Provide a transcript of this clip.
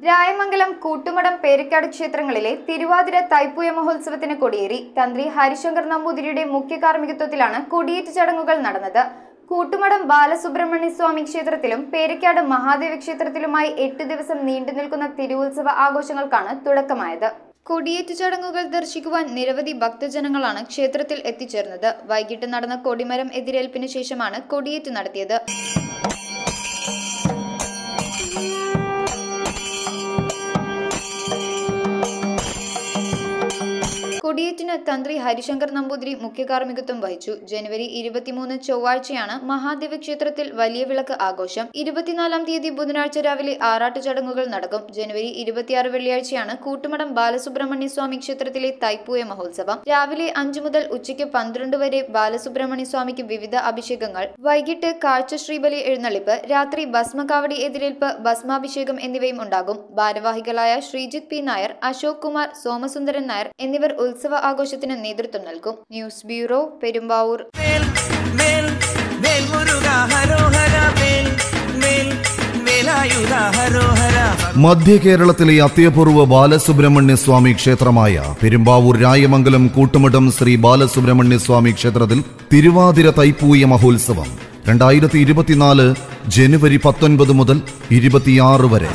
രായമംഗലം കൂട്ടുമടം പേരക്കാട് ക്ഷേത്രങ്ങളിലെ തിരുവാതിര തൈപ്പൂയ മഹോത്സവത്തിന് കൊടിയേറി തന്ത്രി ഹരിശങ്കർ നമ്പൂതിരിയുടെ മുഖ്യ കാർമ്മികത്വത്തിലാണ് കൊടിയേറ്റ് ചടങ്ങുകൾ നടന്നത് കൂട്ടുമടം ബാലസുബ്രഹ്മണ്യ സ്വാമി ക്ഷേത്രത്തിലും പേരക്കാട് മഹാദേവ ക്ഷേത്രത്തിലുമായി എട്ട് ദിവസം നീണ്ടു നിൽക്കുന്ന തിരുവുത്സവ ആഘോഷങ്ങൾക്കാണ് തുടക്കമായത് കൊടിയേറ്റ് ചടങ്ങുകൾ ദർശിക്കുവാൻ നിരവധി ഭക്തജനങ്ങളാണ് ക്ഷേത്രത്തിൽ എത്തിച്ചേർന്നത് വൈകിട്ട് നടന്ന കൊടിമരം എതിരേൽപ്പിന് ശേഷമാണ് കൊടിയേറ്റ് നടത്തിയത് കൊടിയേറ്റിന് തന്ത്രി ഹരിശങ്കർ നമ്പൂതിരി മുഖ്യ കാർമ്മികത്വം വഹിച്ചു ജനുവരി ഇരുപത്തിമൂന്ന് ചൊവ്വാഴ്ചയാണ് മഹാദേവ ക്ഷേത്രത്തിൽ വലിയ വിളക്ക് ആഘോഷം ഇരുപത്തിനാലാം തീയതി ബുധനാഴ്ച രാവിലെ ആറാട്ട് ചടങ്ങുകൾ നടക്കും ജനുവരി ഇരുപത്തിയാറ് വെള്ളിയാഴ്ചയാണ് കൂട്ടുമടം ബാലസുബ്രഹ്മണ്യ സ്വാമി ക്ഷേത്രത്തിലെ തൈപ്പൂയ മഹോത്സവം രാവിലെ അഞ്ചു മുതൽ ഉച്ചയ്ക്ക് പന്ത്രണ്ട് വരെ ബാലസുബ്രഹ്മണ്യ സ്വാമിക്ക് വിവിധ അഭിഷേകങ്ങൾ വൈകിട്ട് കാഴ്ച ശ്രീബലി എഴുന്നള്ളിപ്പ് രാത്രി ഭസ്മകാവടി എതിരേൽപ്പ് ഭസ്മാഭിഷേകം എന്നിവയും ഉണ്ടാകും ഭാരവാഹികളായ ശ്രീജിത്ത് പി നായർ അശോക് കുമാർ സോമസുന്ദരൻ നായർ എന്നിവർ ഉത്സവ ആഘോഷത്തിന് നേതൃത്വം നൽകും ന്യൂസ് ബ്യൂറോ പെരുമ്പാവൂർ മേൽ മേൽ മേൽ മുരുക ഹരോഹര മേൽ മേൽ മേലായുധ ഹരോഹര മധ്യ കേരളത്തിലെ അത്യപൂർവ ബാലസുബ്രഹ്മണ്യ സ്വാമി ക്ഷേത്രമായ പെരുമ്പാവൂർ രായമംഗലം കൂട്ടുമഠം ശ്രീ ബാലസുബ്രഹ്മണ്യ സ്വാമി ക്ഷേത്രത്തിൽ തിരുവാതിര തൈപ്പൂയ മഹോത്സവം രണ്ടായിരത്തി ഇരുപത്തിനാല് ജനുവരി പത്തൊൻപത് മുതൽ ഇരുപത്തിയാറ് വരെ